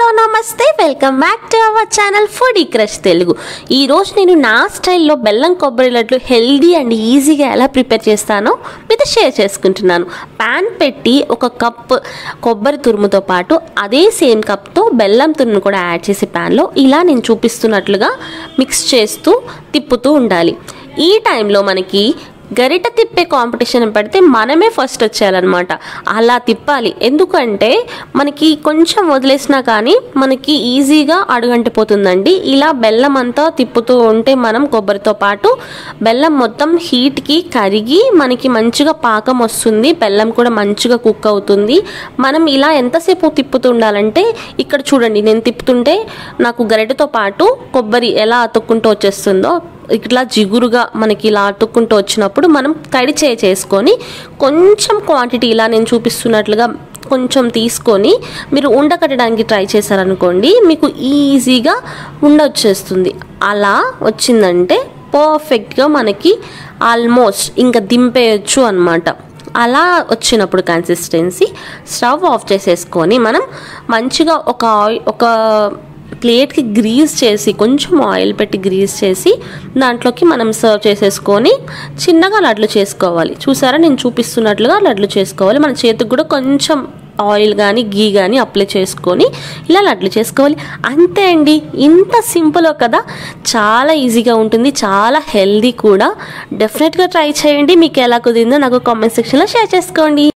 నమస్తే welcome back to our channel food crush Telugu ఈరోజు నేను నా స్టైల్లో బెల్లం కొబ్బరి లడ్లు హెల్దీ అండ్ ఈజీగా ఎలా ప్రిపేర్ చేస్తానో మీతో షేర్ చేసుకుంటున్నాను ప్యాన్ పెట్టి ఒక కప్ కొబ్బరి తురుముతో పాటు అదే సేమ్ కప్తో బెల్లం తురుమును కూడా యాడ్ చేసి ప్యాన్లో ఇలా నేను చూపిస్తున్నట్లుగా మిక్స్ చేస్తూ తిప్పుతూ ఉండాలి ఈ టైంలో మనకి గరిట తిప్పే కాంపిటీషన్ పెడితే మనమే ఫస్ట్ వచ్చేయాలన్నమాట అలా తిప్పాలి ఎందుకంటే మనకి కొంచెం వదిలేసినా కానీ మనకి ఈజీగా అడుగంటిపోతుందండి ఇలా బెల్లం అంతా తిప్పుతూ ఉంటే మనం కొబ్బరితో పాటు బెల్లం మొత్తం హీట్కి కరిగి మనకి మంచిగా పాకం వస్తుంది బెల్లం కూడా మంచిగా కుక్ అవుతుంది మనం ఇలా ఎంతసేపు తిప్పుతూ ఉండాలంటే ఇక్కడ చూడండి నేను తిప్పుతుంటే నాకు గరిటతో పాటు కొబ్బరి ఎలా అతుక్కుంటూ వచ్చేస్తుందో ఇట్లా జిగురుగా మనకి ఇలా అతుక్కుంటూ వచ్చినప్పుడు మనం తడి చేయ చేసుకొని కొంచెం క్వాంటిటీ ఇలా నేను చూపిస్తున్నట్లుగా కొంచెం తీసుకొని మీరు ఉండ కట్టడానికి ట్రై చేశారనుకోండి మీకు ఈజీగా ఉండ వచ్చేస్తుంది అలా వచ్చిందంటే పర్ఫెక్ట్గా మనకి ఆల్మోస్ట్ ఇంకా దింపేయచ్చు అనమాట అలా వచ్చినప్పుడు కన్సిస్టెన్సీ స్టవ్ ఆఫ్ చేసేసుకొని మనం మంచిగా ఒక ఆయి- ఒక ప్లేట్కి గ్రీస్ చేసి కొంచెం ఆయిల్ పెట్టి గ్రీస్ చేసి దాంట్లోకి మనం సర్వ్ చేసేసుకొని చిన్నగా లడ్లు చేసుకోవాలి చూసారా నేను చూపిస్తున్నట్లుగా లడ్లు చేసుకోవాలి మన చేతికి కూడా కొంచెం ఆయిల్ కానీ గీ కానీ అప్లై చేసుకొని ఇలా లడ్లు చేసుకోవాలి అంతే అండి ఇంత సింపుల్ కదా చాలా ఈజీగా ఉంటుంది చాలా హెల్దీ కూడా డెఫినెట్గా ట్రై చేయండి మీకు ఎలా కుదిరిందో నాకు కామెంట్ సెక్షన్లో షేర్ చేసుకోండి